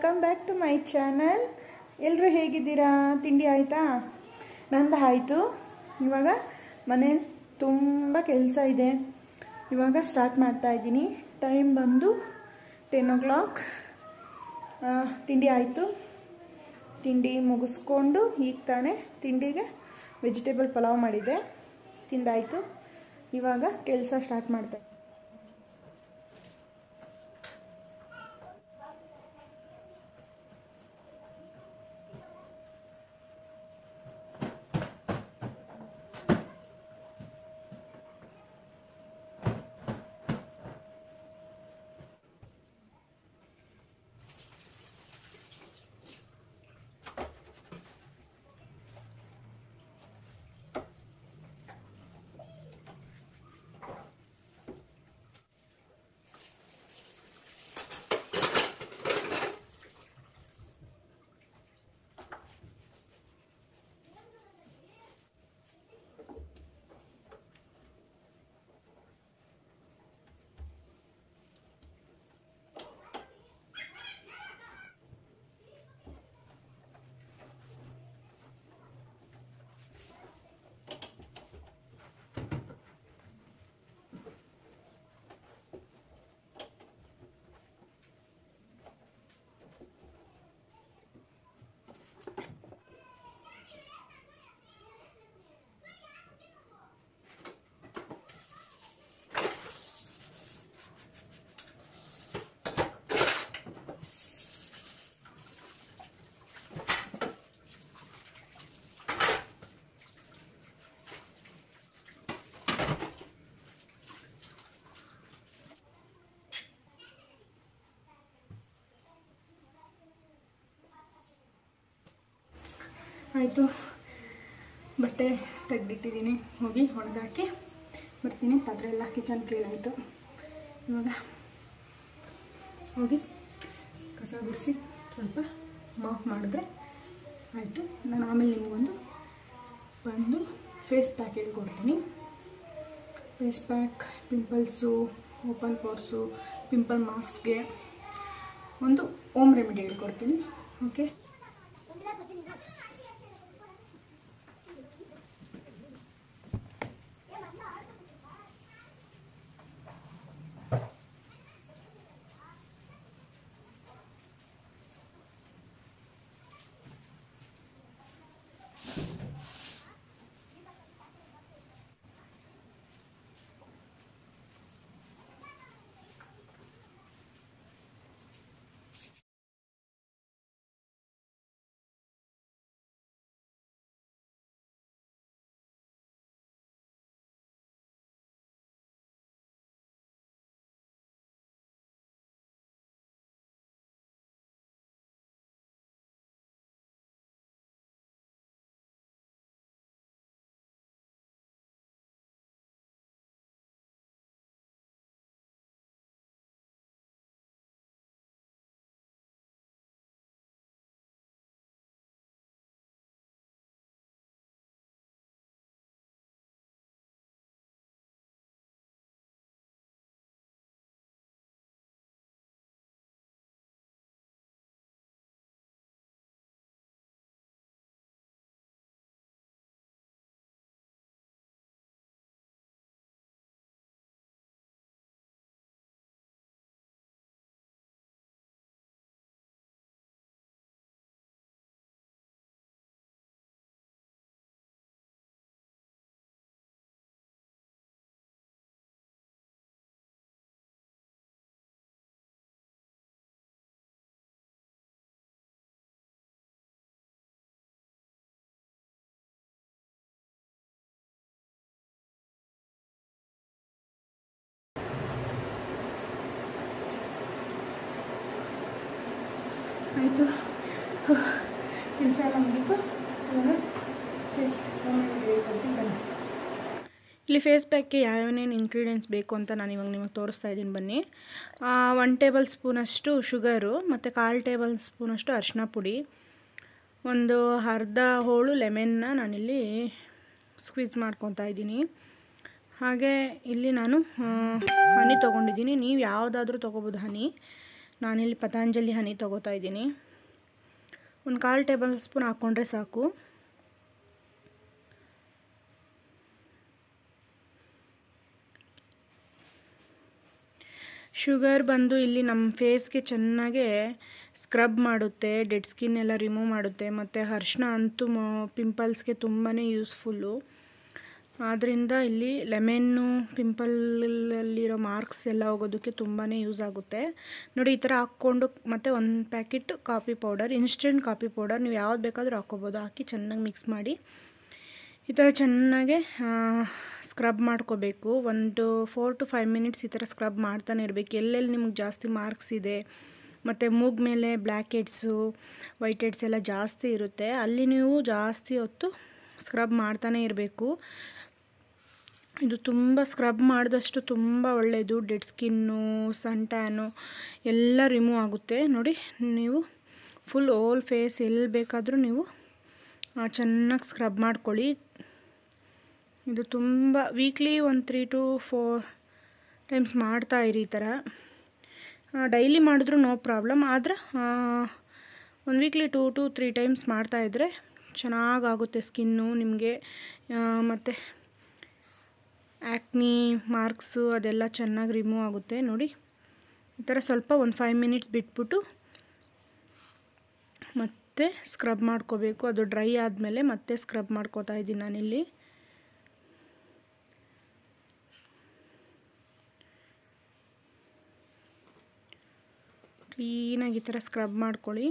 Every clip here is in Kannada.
Welcome back to my channel ಎಲ್ಲರೂ ಹೇಗಿದ್ದೀರಾ ತಿಂಡಿ ಆಯಿತಾ ನಂದು ಆಯಿತು ಇವಾಗ ಮನೇಲಿ ತುಂಬ ಕೆಲಸ ಇದೆ ಇವಾಗ ಸ್ಟಾರ್ಟ್ ಮಾಡ್ತಾ ಇದ್ದೀನಿ ಟೈಮ್ ಬಂದು ಟೆನ್ ಓ ಕ್ಲಾಕ್ ತಿಂಡಿ ಆಯಿತು ತಿಂಡಿ ಮುಗಿಸ್ಕೊಂಡು ಈಗ ತಾನೇ ತಿಂಡಿಗೆ ವೆಜಿಟೇಬಲ್ ಪಲಾವ್ ಮಾಡಿದೆ ತಿಂದಾಯಿತು ಇವಾಗ ಕೆಲಸ ಸ್ಟಾರ್ಟ್ ಮಾಡ್ತಾ ಆಯಿತು ಬಟ್ಟೆ ತೆಗೆದಿಟ್ಟಿದ್ದೀನಿ ಹೋಗಿ ಒಣಗಾಕಿ ಬರ್ತೀನಿ ಪಾತ್ರೆ ಎಲ್ಲ ಕಿಚನ್ ಕ್ಲೀನ್ ಆಯಿತು ಇವಾಗ ಹೋಗಿ ಕಸ ಗುಡಿಸಿ ಸ್ವಲ್ಪ ಮಾಫ್ ಮಾಡಿದ್ರೆ ಆಯಿತು ನಾನು ಆಮೇಲೆ ನಿಮಗೊಂದು ಒಂದು ಫೇಸ್ ಪ್ಯಾಕ್ ಹೇಳ್ಕೊಡ್ತೀನಿ face pack pimples open pores pimple ಮಾರ್ಕ್ಸ್ಗೆ ಒಂದು ಓಮ್ ರೆಮಿಡಿ ಹೇಳ್ಕೊಡ್ತೀನಿ ಓಕೆ ಆಯಿತು ಕೆಲಸ ಎಲ್ಲ ಮುಗೀತು ಇವಾಗ ಫೇಸ್ ಹೇಳ್ಕೊಡ್ತೀನಿ ಬನ್ನಿ ಇಲ್ಲಿ ಫೇಸ್ ಪ್ಯಾಕ್ಗೆ ಯಾವ್ಯಾವೇನೇನು ಇಂಗ್ರೀಡಿಯೆಂಟ್ಸ್ ಬೇಕು ಅಂತ ನಾನು ಇವಾಗ ನಿಮಗೆ ತೋರಿಸ್ತಾ ಇದ್ದೀನಿ ಬನ್ನಿ ಒನ್ ಟೇಬಲ್ ಸ್ಪೂನಷ್ಟು ಶುಗರು ಮತ್ತು ಕಾಲು ಟೇಬಲ್ ಸ್ಪೂನಷ್ಟು ಅರಿಶಿನ ಪುಡಿ ಒಂದು ಅರ್ಧ ಹೋಳು ಲೆಮನ್ನ ನಾನಿಲ್ಲಿ ಸ್ಕ್ವೀಸ್ ಮಾಡ್ಕೊತಾ ಇದ್ದೀನಿ ಹಾಗೆ ಇಲ್ಲಿ ನಾನು ಹನಿ ತೊಗೊಂಡಿದ್ದೀನಿ ನೀವು ಯಾವುದಾದ್ರೂ ತೊಗೋಬೋದು ಹನಿ ನಾನಿಲ್ಲಿ ಪತಂಜಲಿ ಹನಿ ತೊಗೋತಾ ಇದ್ದೀನಿ ಒಂದು ಕಾಲು ಟೇಬಲ್ ಸ್ಪೂನ್ ಹಾಕ್ಕೊಂಡ್ರೆ ಸಾಕು ಶುಗರ್ ಬಂದು ಇಲ್ಲಿ ನಮ್ಮ ಫೇಸ್ಗೆ ಚೆನ್ನಾಗೆ ಸ್ಕ್ರಬ್ ಮಾಡುತ್ತೆ ಡೆಡ್ ಸ್ಕಿನ್ ಎಲ್ಲ ರಿಮೂವ್ ಮಾಡುತ್ತೆ ಮತ್ತು ಅರ್ಶಿನ ಅಂತೂ ಪಿಂಪಲ್ಸ್ಗೆ ತುಂಬಾ ಯೂಸ್ಫುಲ್ಲು ಆದ್ದರಿಂದ ಇಲ್ಲಿ ಲೆಮೆನ್ನು ಪಿಂಪಲಲ್ಲಿರೋ ಮಾರ್ಕ್ಸ್ ಎಲ್ಲ ಹೋಗೋದಕ್ಕೆ ತುಂಬಾ ಯೂಸ್ ಆಗುತ್ತೆ ನೋಡಿ ಈ ಥರ ಹಾಕ್ಕೊಂಡು ಮತ್ತು ಒಂದು packet coffee powder instant coffee powder ನೀವು ಯಾವ್ದು ಬೇಕಾದರೂ ಹಾಕ್ಕೋಬೋದು ಹಾಕಿ ಚೆನ್ನಾಗಿ ಮಿಕ್ಸ್ ಮಾಡಿ ಈ ಥರ ಚೆನ್ನಾಗೆ ಸ್ಕ್ರಬ್ ಮಾಡ್ಕೋಬೇಕು ಒಂದು ಫೋರ್ ಟು ಫೈವ್ ಮಿನಿಟ್ಸ್ ಈ ಥರ ಸ್ಕ್ರಬ್ ಮಾಡ್ತಾನೆ ಇರಬೇಕು ಎಲ್ಲೆಲ್ಲಿ ನಿಮ್ಗೆ ಜಾಸ್ತಿ ಮಾರ್ಕ್ಸ್ ಇದೆ ಮತ್ತು ಮೂಗ್ ಮೇಲೆ ಬ್ಲ್ಯಾಕ್ ಹೆಡ್ಸು ವೈಟ್ ಹೆಡ್ಸ್ ಎಲ್ಲ ಜಾಸ್ತಿ ಇರುತ್ತೆ ಅಲ್ಲಿ ನೀವು ಜಾಸ್ತಿ ಹೊತ್ತು ಸ್ಕ್ರಬ್ ಮಾಡ್ತಾನೆ ಇರಬೇಕು ಇದು ತುಂಬ ಸ್ಕ್ರಬ್ ಮಾಡಿದಷ್ಟು ತುಂಬ ಒಳ್ಳೆಯದು ಡೆಡ್ ಸ್ಕಿನ್ನು ಸನ್ ಟ್ಯಾನು ಎಲ್ಲ ರಿಮೂವ್ ಆಗುತ್ತೆ ನೋಡಿ ನೀವು ಫುಲ್ ಓಲ್ ಫೇಸ್ ಎಲ್ಲಿ ಬೇಕಾದರೂ ನೀವು ಚೆನ್ನಾಗಿ ಸ್ಕ್ರಬ್ ಮಾಡ್ಕೊಳ್ಳಿ ಇದು ತುಂಬ ವೀಕ್ಲಿ ಒಂದು ತ್ರೀ ಟು ಫೋರ್ ಟೈಮ್ಸ್ ಮಾಡ್ತಾಯಿರಿ ಈ ಥರ ಡೈಲಿ ಮಾಡಿದ್ರೂ ನೋ ಪ್ರಾಬ್ಲಮ್ ಆದರೆ ಒಂದು weekly two to three times ಮಾಡ್ತಾಯಿದ್ರೆ ಚೆನ್ನಾಗಾಗುತ್ತೆ ಸ್ಕಿನ್ನು ನಿಮಗೆ ಮತ್ತು ಆ್ಯಕ್ನಿ ಮಾರ್ಕ್ಸು ಅದೆಲ್ಲ ಚೆನ್ನಾಗಿ ರಿಮೂವ್ ಆಗುತ್ತೆ ನೋಡಿ ಈ ಥರ ಸ್ವಲ್ಪ ಒಂದು ಫೈವ್ ಮಿನಿಟ್ಸ್ ಬಿಟ್ಬಿಟ್ಟು ಮತ್ತೆ ಸ್ಕ್ರಬ್ ಮಾಡ್ಕೋಬೇಕು ಅದು ಡ್ರೈ ಆದಮೇಲೆ ಮತ್ತೆ ಸ್ಕ್ರಬ್ ಮಾಡ್ಕೋತಾ ಇದ್ದೀನಿ ನಾನಿಲ್ಲಿ ಕ್ಲೀನಾಗಿ ಈ ಥರ ಸ್ಕ್ರಬ್ ಮಾಡ್ಕೊಳ್ಳಿ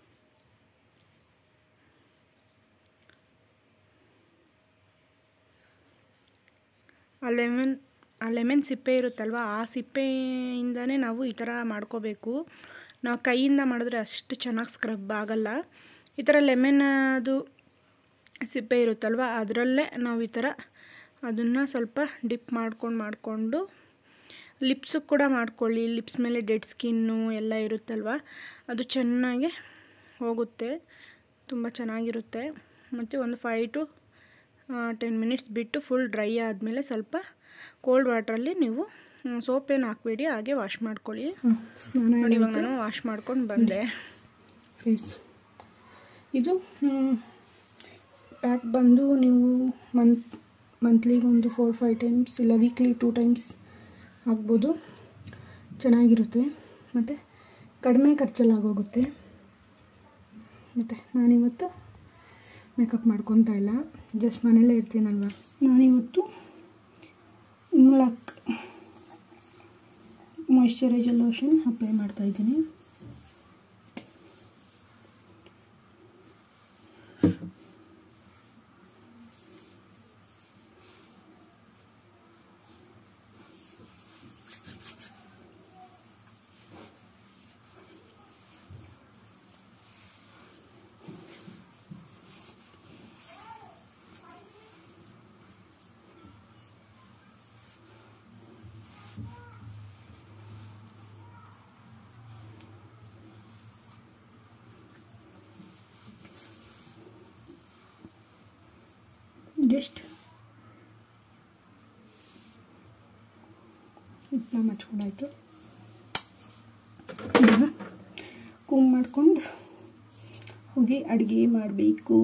ಆ ಲೆಮನ್ ಆ ಲೆಮನ್ ಸಿಪ್ಪೆ ಇರುತ್ತಲ್ವ ಆ ಸಿಪ್ಪೆಯಿಂದನೇ ನಾವು ಈ ಥರ ಮಾಡ್ಕೋಬೇಕು ನಾವು ಕೈಯಿಂದ ಮಾಡಿದ್ರೆ ಅಷ್ಟು ಚೆನ್ನಾಗಿ ಸ್ಕ್ರಬ್ ಆಗಲ್ಲ ಈ ಥರ ಲೆಮನ್ ಅದು ಸಿಪ್ಪೆ ಇರುತ್ತಲ್ವ ಅದರಲ್ಲೇ ನಾವು ಈ ಥರ ಅದನ್ನು ಸ್ವಲ್ಪ ಡಿಪ್ ಮಾಡ್ಕೊಂಡು ಮಾಡಿಕೊಂಡು ಲಿಪ್ಸಿಗೆ ಕೂಡ ಮಾಡ್ಕೊಳ್ಳಿ ಲಿಪ್ಸ್ ಮೇಲೆ ಡೆಡ್ ಸ್ಕಿನ್ನು ಎಲ್ಲ ಇರುತ್ತಲ್ವ ಅದು ಚೆನ್ನಾಗಿ ಹೋಗುತ್ತೆ ತುಂಬ ಚೆನ್ನಾಗಿರುತ್ತೆ ಮತ್ತು ಒಂದು ಫೈವ್ ಟು ಟೆನ್ ಮಿನಿಟ್ಸ್ ಬಿಟ್ಟು ಫುಲ್ ಡ್ರೈ ಆದಮೇಲೆ ಸ್ವಲ್ಪ ಕೋಲ್ಡ್ ವಾಟ್ರಲ್ಲಿ ನೀವು ಸೋಪ್ ಏನು ಹಾಕಬೇಡಿ ಹಾಗೆ ವಾಶ್ ಮಾಡ್ಕೊಳ್ಳಿ ನೋಡಿ ಇವಾಗ ನಾನು ವಾಶ್ ಮಾಡ್ಕೊಂಡು ಬಂದೆ ಫೇಸ್ ಇದು ಪ್ಯಾಕ್ ಬಂದು ನೀವು ಮಂತ್ ಮಂತ್ಲಿಗೆ ಒಂದು ಫೋರ್ ಫೈವ್ ಟೈಮ್ಸ್ ಇಲ್ಲ ವೀಕ್ಲಿ ಟೂ ಟೈಮ್ಸ್ ಆಗ್ಬೋದು ಚೆನ್ನಾಗಿರುತ್ತೆ ಮತ್ತು ಕಡಿಮೆ ಖರ್ಚಲ್ಲಿ ಆಗೋಗುತ್ತೆ ಮತ್ತು ನಾನಿವತ್ತು ಮೇಕಪ್ ಮಾಡ್ಕೊತಾ ಇಲ್ಲ ಜಸ್ಟ್ ಮನೇಲೇ ಇರ್ತೀನಲ್ವ ನಾನಿವತ್ತು ಇಂಗ್ಲಾಕ್ ಮಾಯ್ಶ್ಚರೈಸರ್ ಲೋಷನ್ ಅಪ್ಲೈ ಮಾಡ್ತಾಯಿದ್ದೀನಿ ಜಸ್ಟ್ ಹಿಟ್ಟನ್ನ ಮಚ್ಕೊಂಡಾಯ್ತು ಈಗ ಕೂಮ್ ಮಾಡ್ಕೊಂಡು ಹೋಗಿ ಅಡುಗೆ ಮಾಡಬೇಕು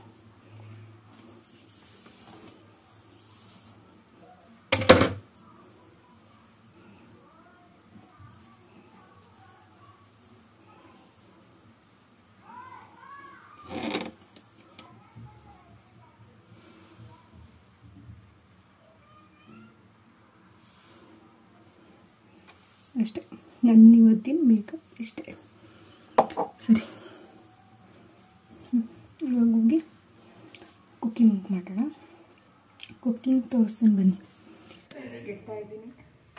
ಅಷ್ಟೇ ನನ್ನ ಇವತ್ತಿನ ಮೇಕಪ್ ಇಷ್ಟೇ ಸರಿ ಹ್ಮ್. ಇವಾಗ ಹೋಗಿ ಕುಕ್ಕಿಂಗ್ ಮಾಡೋಣ ಕುಕ್ಕಿಂಗ್ ತೋರಿಸ್ತೀನಿ ಬನ್ನಿ ಇಡ್ತಾ ಇದ್ದೀನಿ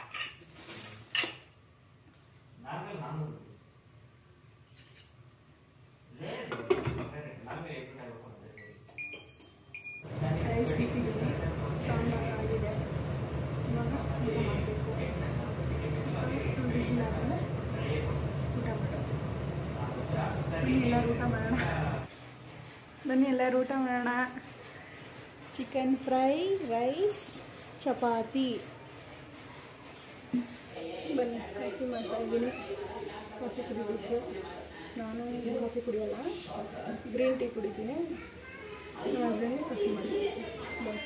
ರೈಸ್ ಇಟ್ಟಿದ್ದೀನಿ ಸಾಂಬಾರು ಆಗಿದೆ ಇವಾಗ ಊಟ ಮಾಡಬೇಕು ಟು ವಿಜಿಲ್ ಆದಮೇಲೆ ಊಟ ಮಾಡೋದು ಬನ್ನಿ ಎಲ್ಲರೂ ಊಟ ಮಾಡೋಣ ಬನ್ನಿ ಎಲ್ಲರೂ ಊಟ ಮಾಡೋಣ ಚಿಕನ್ ಫ್ರೈ ರೈಸ್ ಚಪಾತಿ ಬನ್ನಿ ಕಾಫಿ ಮಾಡ್ತಾ ಇದ್ದೀನಿ ಕಾಫಿ ಕುಡಿಬೇಕು ನಾನು ಕಾಫಿ ಕುಡಿಯೋಲ್ಲ ಗ್ರೀನ್ ಟೀ ಕುಡಿತೀನಿ ನಮ್ಮ ಹಸ್ಬೆಂಡ್ಗೆ ಕಾಫಿ ಮಾಡಿ ಬಾಯ್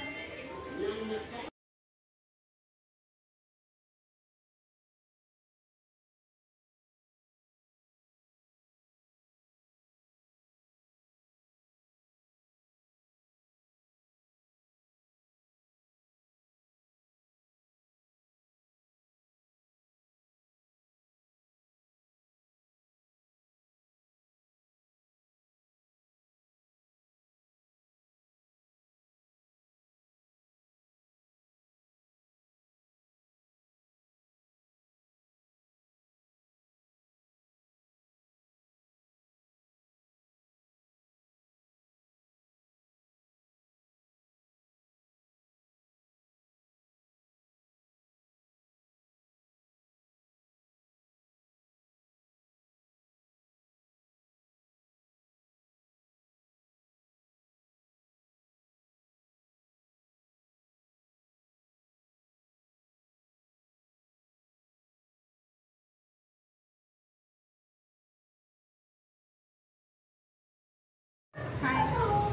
ಹಾಯ್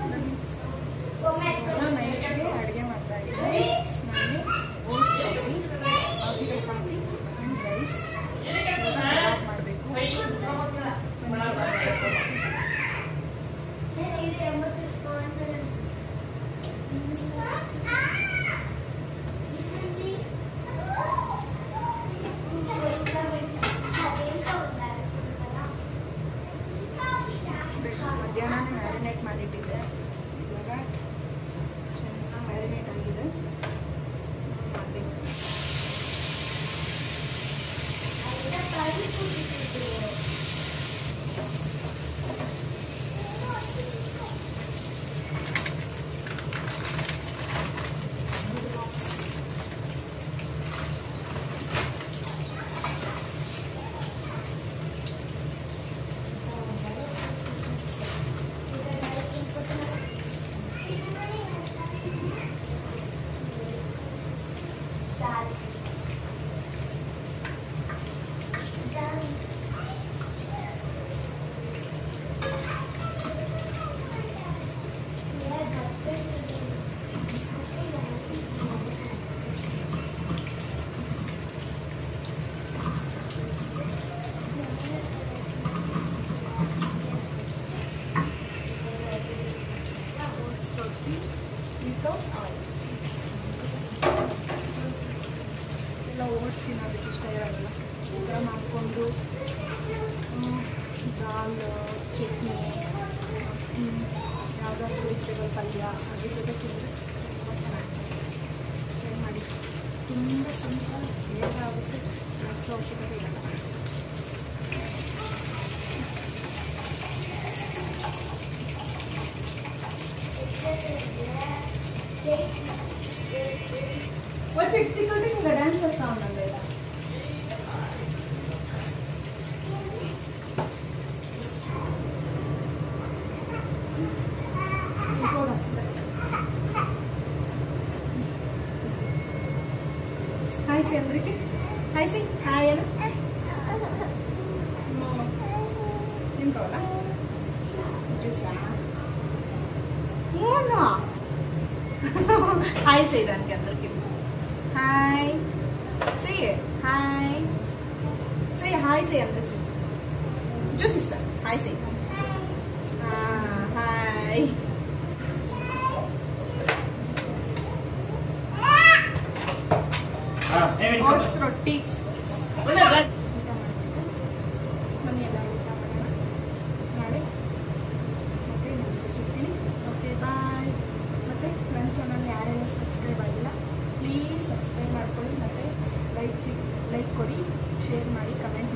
ನಾನು ನೈಟ್ಗೆ ಅಡುಗೆ ಮಾಡ್ತಾ ಇದ್ದೀನಿ ನಾನು ಓಟ್ಸ್ ರೊಟ್ಟಿ ಆಲೂಗಡ್ಡೆ ಕಾಫಿ ಆ್ಯಂಡ್ ರೈಸ್ ಕಬಾಬ್ ಮಾಡಬೇಕು ಮಧ್ಯಾಹ್ನ ಮ್ಯಾರಿನೇಟ್ ಮಾಡಿಟ್ಟಿದ್ದೆ ಇವಾಗ ಚೆನ್ನಾಗಿ ಮ್ಯಾರಿನೇಟ್ ಆಗಿದೆ ಮಾಡಬೇಕು ಓಟ್ಸ್ ರೊಟ್ಟಿ ವಿತೌಟ್ ಆಯಿಲ್ ಎಲ್ಲ ಓಟ್ಸ್ ತಿನ್ನೋದಕ್ಕೆ ಇಷ್ಟ ಇರೋಲ್ಲ ಈ ಥರ ಮಾಡಿಕೊಂಡು ದಾಲ್ ಚಟ್ನಿ ಯಾವುದಾದ್ರೂ ವೆಜಿಟೇಬಲ್ ಪಲ್ಯ ಅದ್ರ ಜೊತೆ ತಿಂದರೆ ತುಂಬ ಚೆನ್ನಾಗಿರುತ್ತೆ ಟ್ರೈ ಮಾಡಿ ತುಂಬ ಸಿಂಪಲ್ ಬೇಗ ಆಗುತ್ತೆ ನಡೆಸೋ ಅವಶ್ಯಕತೆ ಇಲ್ಲ వచ్చి ఎత్తికొట్టి ఇంకా డాన్స్ చేస్తా ఉన్నాం లేదా హాయ్ సి అందరికి హాయ్ సి హాయ్ అను ఏం కావాలా జ్యూసా మూనా హాయ్ చేయడానికి అందరికి హాయ్ చెయ్యి హాయ్ చెయ్యి హాయ్ చెయ్యి అందరికి జ్యూస్ ఇస్తాను హాయ్ చెయ్యి హాయ్ ಓಟ್ಸ್ ರೊಟ್ಟಿ ಬನ್ನಿ ಎಲ್ಲ ಊಟ ಮಾಡೋಣ ನಾಳೆ ಮತ್ತೆ ನಿಮ್ಮ ಜೊತೆ ಸಿಗ್ತೀನಿ ಓಕೆ ಬಾಯ್ ಮತ್ತು ನನ್ನ ಚಾನಲ್ ಯಾರೆಲ್ಲ ಸಬ್ಸ್ಕ್ರೈಬ್ ಆಗಿಲ್ಲ ಪ್ಲೀಸ್ ಸಬ್ಸ್ಕ್ರೈಬ್ ಮಾಡ್ಕೊಳ್ಳಿ ಮತ್ತು ಲೈಕ್ ಲೈಕ್ ಕೊಡಿ ಶೇರ್ ಮಾಡಿ ಕಮೆಂಟ್